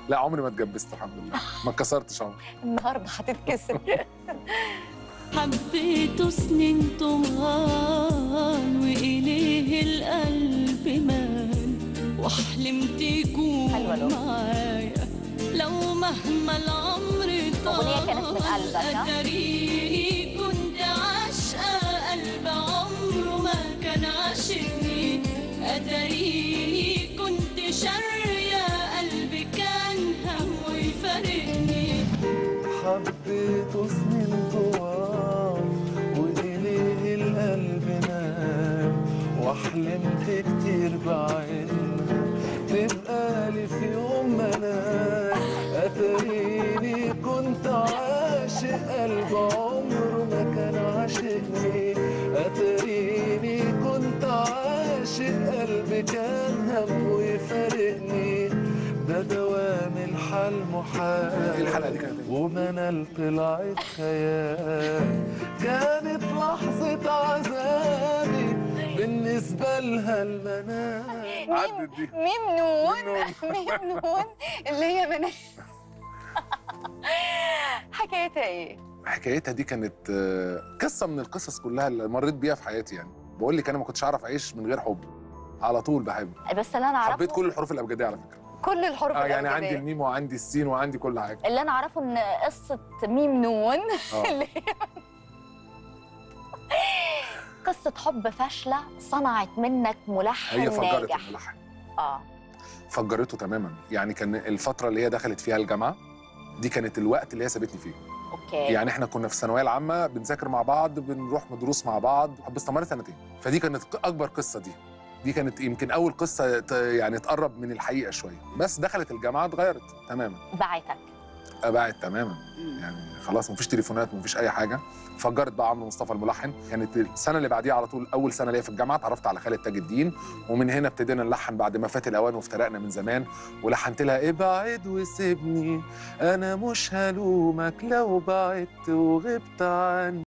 لا عمري ما اتجبست الحمد لله ما اتكسرتش عمري النهارده هتتكسر حبيته سنين طوال وإليه القلب مال وحلمت حلوة يكون الأغنية. معايا لو مهما العمر طال أغنية كانت من قلبك، ها؟ أتريني كنت عاشقة قلب عمره ما كان عاشقني أتريني كنت شارية قلبي كان همه يفارقني حبيته سنين طوال وإليه القلب نام وحلمت كتير بعينها تبقى لي في يوم منام أتريني كنت عاشق قلب عمره ما كان عاشقني أتريني كنت عاشق قلبي كان همه يفارقني ده دوام الحال محال الحلقة دي كانت إيه؟ ومنال طلعت خيال كانت لحظة عذابي بالنسبة لها المنام عدت دي ميم نون ميم نون اللي هي من حكايتها ايه؟ حكايتها دي كانت آه، قصه من القصص كلها اللي مريت بيها في حياتي يعني بقول لك انا ما كنتش اعرف اعيش من غير حب على طول بحب بس اللي انا اعرفه حبيت كل الحروف الابجديه على فكره كل الحروف اه يعني الأبجدية. عندي الميم وعندي السين وعندي كل حاجه اللي انا اعرفه ان قصه ميم نون اه اللي هي قصه حب فاشله صنعت منك ملحن هي فجرت ناجح الملحن اه فجرته تماما يعني كان الفتره اللي هي دخلت فيها الجامعه دي كانت الوقت اللي هي سابتني فيه اوكي يعني احنا كنا في الثانويه العامه بنذاكر مع بعض بنروح دروس مع بعض حب استمر سنتين فدي كانت ق- اكبر قصه دي دي كانت يمكن اول قصه ت- يعني تقرب من الحقيقه شويه بس دخلت الجامعه اتغيرت تماما بعتك ابعد تماما يعني خلاص مفيش تليفونات مفيش اي حاجه فجرت بقى عمرو مصطفى الملحن كانت السنه اللي بعديها على طول اول سنه ليا في الجامعه اتعرفت على خالد تاج الدين ومن هنا ابتدينا نلحن بعد ما فات الاوان وافترقنا من زمان ولحنت لها ابعد وسيبني انا مش هلومك لو بعدت وغبت عني